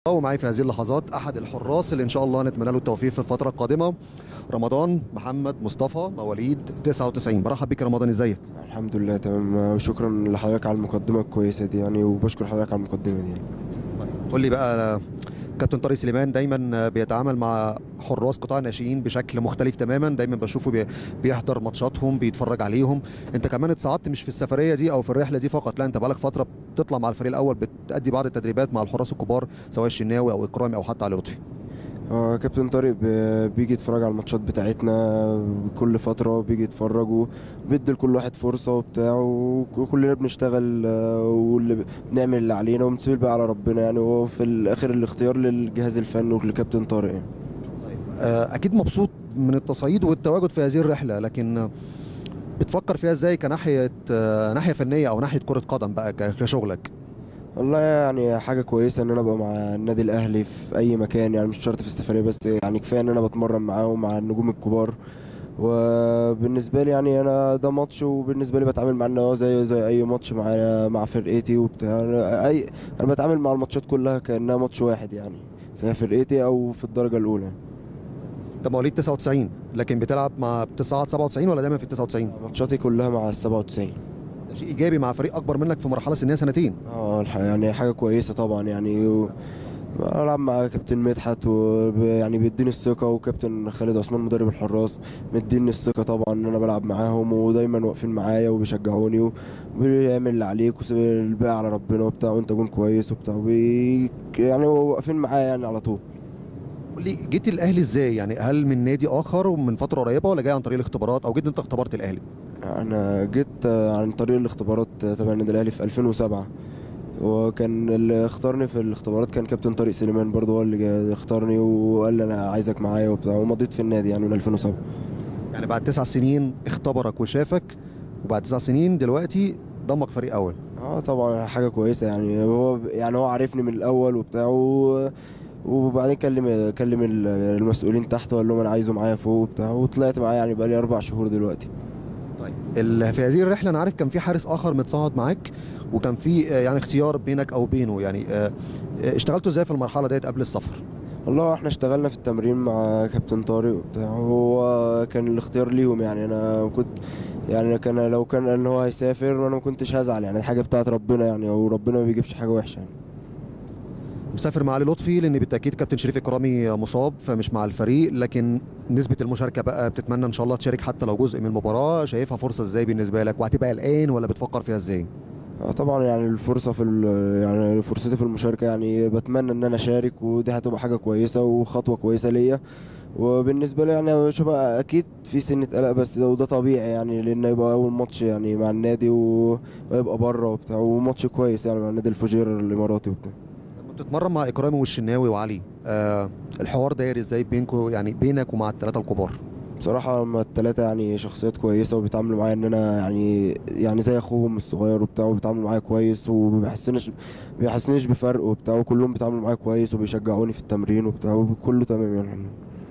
ومعي في هذه اللحظات احد الحراس اللي ان شاء الله نتمنى له التوفيق في الفتره القادمه رمضان محمد مصطفى مواليد 99 برحب بك رمضان ازيك الحمد لله تمام وشكرا لحضرتك على المقدمة الكويسة دي يعني وبشكر حضرتك على المقدمة دي يعني. قول لي بقى كابتن طارق سليمان دايما بيتعامل مع حراس قطاع الناشئين بشكل مختلف تماما دايما بشوفه بي- بيحضر ماتشاتهم بيتفرج عليهم انت كمان اتصعدت مش في السفريه دي او في الرحله دي فقط لا انت بقالك فتره بتطلع مع الفريق الاول بتأدي بعض التدريبات مع الحراس الكبار سواء الشناوي او اكرامي او حتى علي لطفي هو كابتن طارق ب- بيجي يتفرج على الماتشات بتاعتنا كل فترة بيجي يتفرج وبيدي لكل واحد فرصة وبتاع وكلنا بنشتغل آه، واللي ب- بنعمل اللي علينا وبنسيب بقى على ربنا يعني وهو في الآخر الاختيار للجهاز الفني ولكابتن طارق يعني. آه، اكيد مبسوط من التصعيد والتواجد في هذه الرحله لكن بتفكر فيها ازاي كناحيه آه، ناحيه فنيه او ناحيه كره قدم بقى ك- كشغلك والله يعني حاجة كويسة إن أنا أبقى مع النادي الأهلي في أي مكان يعني مش شرط في السفرية بس يعني كفاية إن أنا بتمرن معاهم مع النجوم الكبار وبالنسبة لي يعني أنا ده ماتش وبالنسبة لي بتعامل مع إن هو زي زي أي ماتش مع مع فرقتي وبتاع أنا أي أنا بتعامل مع الماتشات كلها كأنها ماتش واحد يعني كفرقتي أو في الدرجة الأولى انت مواليد 99 لكن بتلعب مع بتصعد 97 ولا دايما في 99 ماتشاتي كلها مع السبعة وتسعين ده شيء ايجابي مع فريق اكبر منك في مرحله سنيه سنتين اه الح- يعني حاجة كويسة طبعا يعني و... بلعب مع كابتن مدحت ويعني بيديني الثقة وكابتن خالد عثمان مدرب الحراس مديني الثقة طبعا ان انا بلعب معاهم ودايما واقفين معايا وبيشجعوني وبيعمل اللي عليك وسيب الباقي على ربنا وبتاع وانت جون كويس وبتاع وبي... يعني واقفين معايا يعني على طول قول لي جيت الاهلي ازاي يعني هل من نادي اخر ومن فتره قريبه ولا جاي عن طريق الاختبارات او جيت انت اختبرت الاهلي انا جيت عن طريق الاختبارات تبع النادي الاهلي في 2007 وكان اللي اختارني في الاختبارات كان كابتن طارق سليمان برضه هو اللي جا- اختارني وقال لي انا عايزك معايا وبتاع ومضيت في النادي يعني من 2007 يعني بعد تسع سنين اختبرك وشافك وبعد تسع سنين دلوقتي ضمك فريق اول اه طبعا حاجه كويسه يعني هو يعني هو عارفني من الاول وبتاع و- وبعدين كلم كلم ال- المسؤولين تحت وقال لهم انا عايزه معايا فوق وبتاع وطلعت معاه يعني بقالي اربع شهور دلوقتي طيب ال- في هذه الرحله انا عارف كان في حارس اخر متصاعد معاك وكان في آه، يعني اختيار بينك او بينه يعني آه، آه، اشتغلتوا ازاي في المرحله ديت قبل السفر والله احنا اشتغلنا في التمرين مع كابتن طارق وبتاع هو كان الاختيار ليهم يعني انا كنت يعني كان لو كان ان هو هيسافر وانا ما كنتش هزعل يعني الحاجه بتاعت ربنا يعني وربنا ما بيجيبش حاجه وحشه يعني مسافر مع علي لطفي لان بالتاكيد كابتن شريف اكرامي مصاب فمش مع الفريق لكن نسبه المشاركه بقى بتتمنى ان شاء الله تشارك حتى لو جزء من المباراه شايفها فرصه ازاي بالنسبه لك وهتبقى قلقان ولا بتفكر فيها ازاي اه طبعا يعني الفرصه في ال- يعني فرصتي في المشاركه يعني بتمنى ان انا اشارك ودي هتبقى حاجه كويسه وخطوه كويسه ليا وبالنسبه لي يعني شوف اكيد في سنه قلق بس ده وده طبيعي يعني لان يبقى اول ماتش يعني مع النادي و- ويبقى بره وبتاع وماتش كويس يعني مع نادي الفجير الاماراتي وبتاع لما بتتمرن مع اكرامي والشناوي وعلي آه الحوار داير ازاي بينكم يعني بينك ومع الثلاثه الكبار بصراحة هما التلاتة يعني شخصيات كويسة وبيتعاملوا معايا إن أنا يعني يعني زي أخوهم الصغير وبتاع وبيتعاملوا معايا كويس ومبيحسنيش بيحسنيش بفرق وبتاع وكلهم بيتعاملوا معايا كويس وبيشجعوني في التمرين وبتاع وكله تمام يعني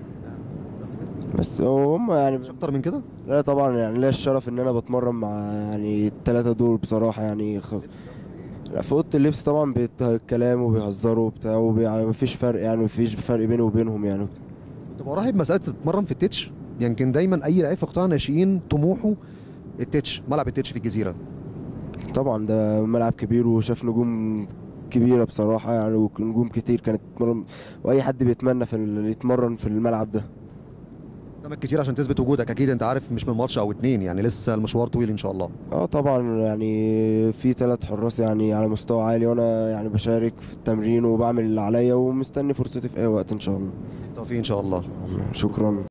بس هم يعني مش اكتر من كده لا طبعا يعني ليا الشرف إن أنا بتمرن مع يعني التلاتة دول بصراحة يعني خ... لا في أوضة اللبس طبعا بيتكلم وبيهزروا وبتاع ومفيش فرق يعني مفيش فرق بيني وبينهم يعني بتبقى راهب مساله تتمرن في التتش يمكن دايما اي لعيب في قطاع الناشئين طموحه التتش ملعب التتش في الجزيره طبعا ده ملعب كبير وشاف نجوم كبيرة بصراحة يعني ونجوم كتير كانت تتمرن وأي حد بيتمنى في ال- يتمرن في الملعب ده قدامك كتير عشان تثبت وجودك اكيد انت عارف مش من ماتش او اتنين يعني لسه المشوار طويل ان شاء الله اه طبعا يعني في ثلاث حراس يعني على مستوى عالي وانا يعني بشارك في التمرين وبعمل اللي عليا ومستني فرصتي في اي وقت ان شاء الله توفيق ان شاء الله شكرا